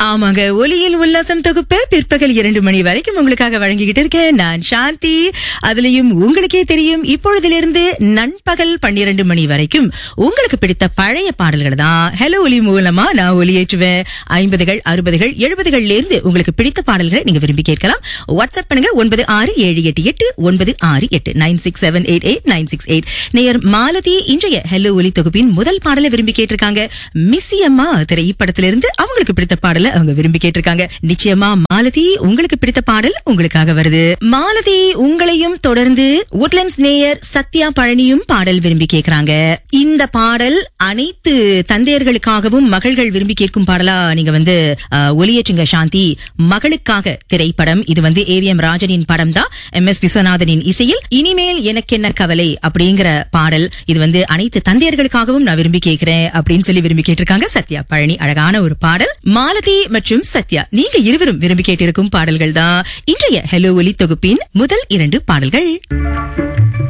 ஆமாங்க ஒலியில் உல்லாசம் தொகுப்பு பிற்பகல் இரண்டு மணி வரைக்கும் உங்களுக்காக வழங்கிக்கிட்டு இருக்கேன் நான் சாந்தி அதுலயும் உங்களுக்கே தெரியும் இப்பொழுதிலிருந்து நண்பகல் பன்னிரண்டு மணி வரைக்கும் உங்களுக்கு பிடித்த பழைய பாடல்கள் தான் ஹலோ ஒலி மூலமா நான் ஒலியேற்றுவேன் ஐம்பதுகள் அறுபதுகள் எழுபதுகள்ல இருந்து உங்களுக்கு பிடித்த பாடல்களை நீங்க விரும்பி கேட்கலாம் வாட்ஸ்அப் பண்ணுங்க ஒன்பது ஆறு ஏழு எட்டு எட்டு ஒன்பது ஆறு எட்டு nine six seven eight eight nine six eight நேயர் மாலதி இன்றைய ஹலோ ஒலி தொகுப்பின் முதல் பாடலை விரும்பி கேட்டிருக்காங்க மிஸ்ஸி அம்மா திரைப்படத்திலிருந்து அவங்களுக்கு பிடித்த பாடலை அவங்க விரும்பி கேட்டிருக்காங்க நிச்சயமா மாலதி உங்களுக்கு பிடித்த பாடல் உங்களுக்காக வருது மாலதி உங்களையும் தொடர்ந்து உட்லண்ட்ஸ் நேயர் சத்யா பழனியும் பாடல் விரும்பி கேக்குறாங்க இந்த பாடல் அனைத்து தந்தையர்களுக்காகவும் மகள்கள் விரும்பி கேட்கும் பாடலா நீங்க வந்து அஹ், ஒலியேற்றுங்க சாந்தி மகளுக்காக திரைப்படம் இது வந்து ஏவிஎம் ராஜனின் படம் தான் எம் எஸ் விஸ்வநாதனின் இசையில் இனிமேல் எனக்கென்ன கவலை அப்படிங்கிற பாடல் இது வந்து அனைத்து தந்தையர்களுக்காகவும் நான் விரும்பி கேட்கிறேன் அப்படின்னு சொல்லி விரும்பி கேட்டிருக்காங்க சத்யா பழனி அழகான ஒரு பாடல் மாலதி மற்றும் சத்யா நீங்க இருவரும் விரும்பி கேட்டிருக்கும் பாடல்கள் தான் இன்றைய ஹலோ ஒலி தொகுப்பின் முதல் இரண்டு பாடல்கள்